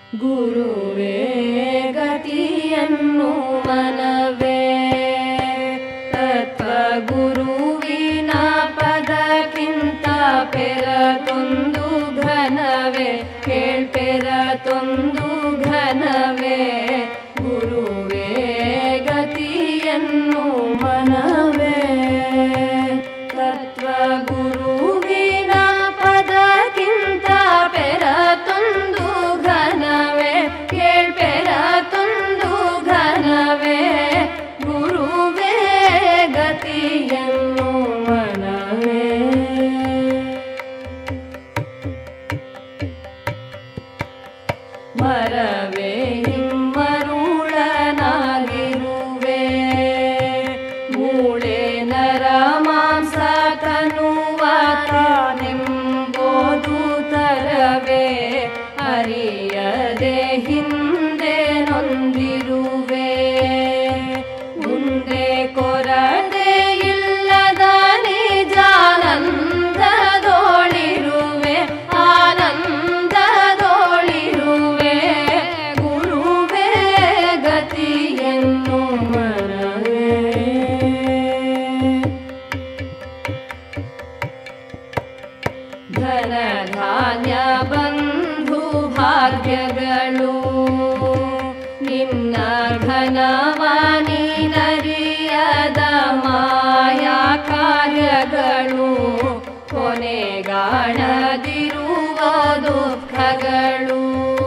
ಗುರುವೇ ಗತಿಯನ್ನು ಮನವೇ ತತ್ವ ಗುರುವಿನ ಪದಕ್ಕಿಂತ ಪೆರತೊಂದು ಘನವೇ ಕೇಳ್ಪೆರತೊಂದು ಘನವೇ ಗುರುವೇ ಗತಿಯನ್ನು ಮನವೇ ತತ್ವ ಗುರುವಿನ ಪದಕ್ಕಿಂತ ಪೆರತೊಂದು ಘನವೇ ಕೇಳ್ಪೆರತೊಂದು ಘನವೇ ಗುರುವೇ ಗತಿಯನ್ನು ಮನವೇ ಮರವೇ ಹಿಮ್ಮರುಳನಾಗಿರುವೆ ಮೂಳೆ ನರ ಮಾಂಸ ತನುವ ತಾನೆಂಬುದು ತರವೇ ಅರಿಯದೆ ಹಿಂದೆ ನೊಂದಿರುವೆ ಮುಂದೆ ಕೊರತೆ ಇಲ್ಲದ ನಿಜಾನಂದದೋಳಿರುವೆ ಆನಂದದೋಳಿರುವೆ ಗುರುವೇ ಗತಿಯನ್ನು ಮರವೇ ಧನ ಧಾನ್ಯ ಬಂಧು ಭಾಗ್ಯಗಳು ನಿನ್ನ ಘನವಾನಿ ನರಿಯದ ಮಾಯಾ ಕಾರ್ಯಗಳು ಕೊನೆಗಾಣದಿರುವ ದುಃಖಗಳು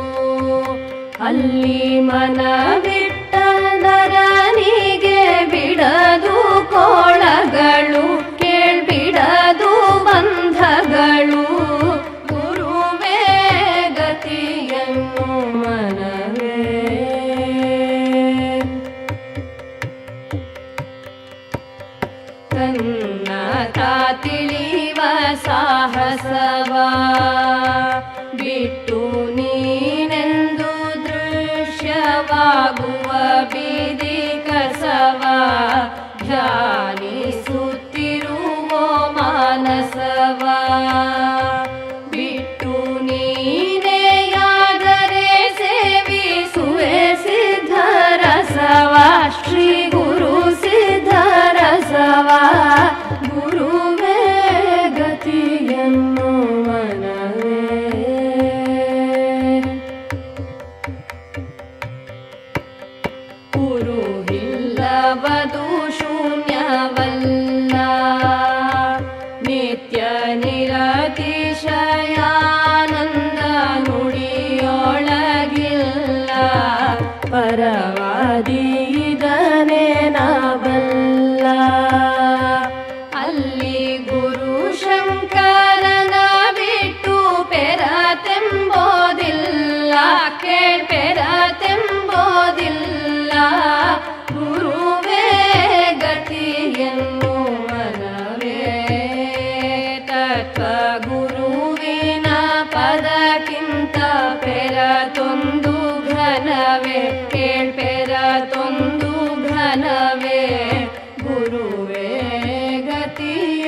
ಅಲ್ಲಿ ಮನ ಬಿಟ್ಟ ನರನಿಗೆ ಬಿಡದು ಕೋಳಗಳು ಕೇಳ್ಬಿಡದು ಬಂಧಗಳು ಗುರುವೇ ಗತಿಯನ್ನು ಮನವೇ ತನ್ನ ತಾತಿಳಿವ ಸಾಹಸವ ಬಿಟ್ಟು ನೀನೆಂದು ದೃಶ್ಯವಾಗುವ ಬೀದಿ ಕಸವ ಧ್ಯಾನಿಸುತ್ತಿರುವ ಮಾನಸವ ಬಿಟ್ಟು ನೀನೆಯಾದರೆ ಸೇವಿಸುವೆ ಸಿದ್ಧರಸವ ಶ್ರೀ ಗುರು ಸಿದ್ಧರಸವ ಗುರುವೇ ಗತಿಯನ್ನು ಮನವೇ ಕುರುಹಿಲ್ಲವದು ಶೂನ್ಯವಲ್ಲ ನಿತ್ಯ ನಿರತಿಶಯಾನಂದ ನುಡಿಯೊಳಗಿಲ್ಲ ಪರವಾದಿ ಇದನೇ ನಾವಲ್ಲ ಅಲ್ಲಿ ಗುರು ಶಂಕರನ ಬಿಟ್ಟು ಪೆರತೆಂಬೋದಿಲ್ಲ ಕೇಳ್ಪೆರತೆಂಬೋದಿಲ್ಲ ಗುರುವೇ ಗತಿಯನ್ನು ಮನವೇ ತತ್ವ ಗುರುವಿನ ಪದಕ್ಕಿಂತ ಪೆರತೊಂದು ಘನವೇ ಕೇಳ್ಪೆರತೊಂದು ಘನವೇ ಗುರುವೇ ಗತಿ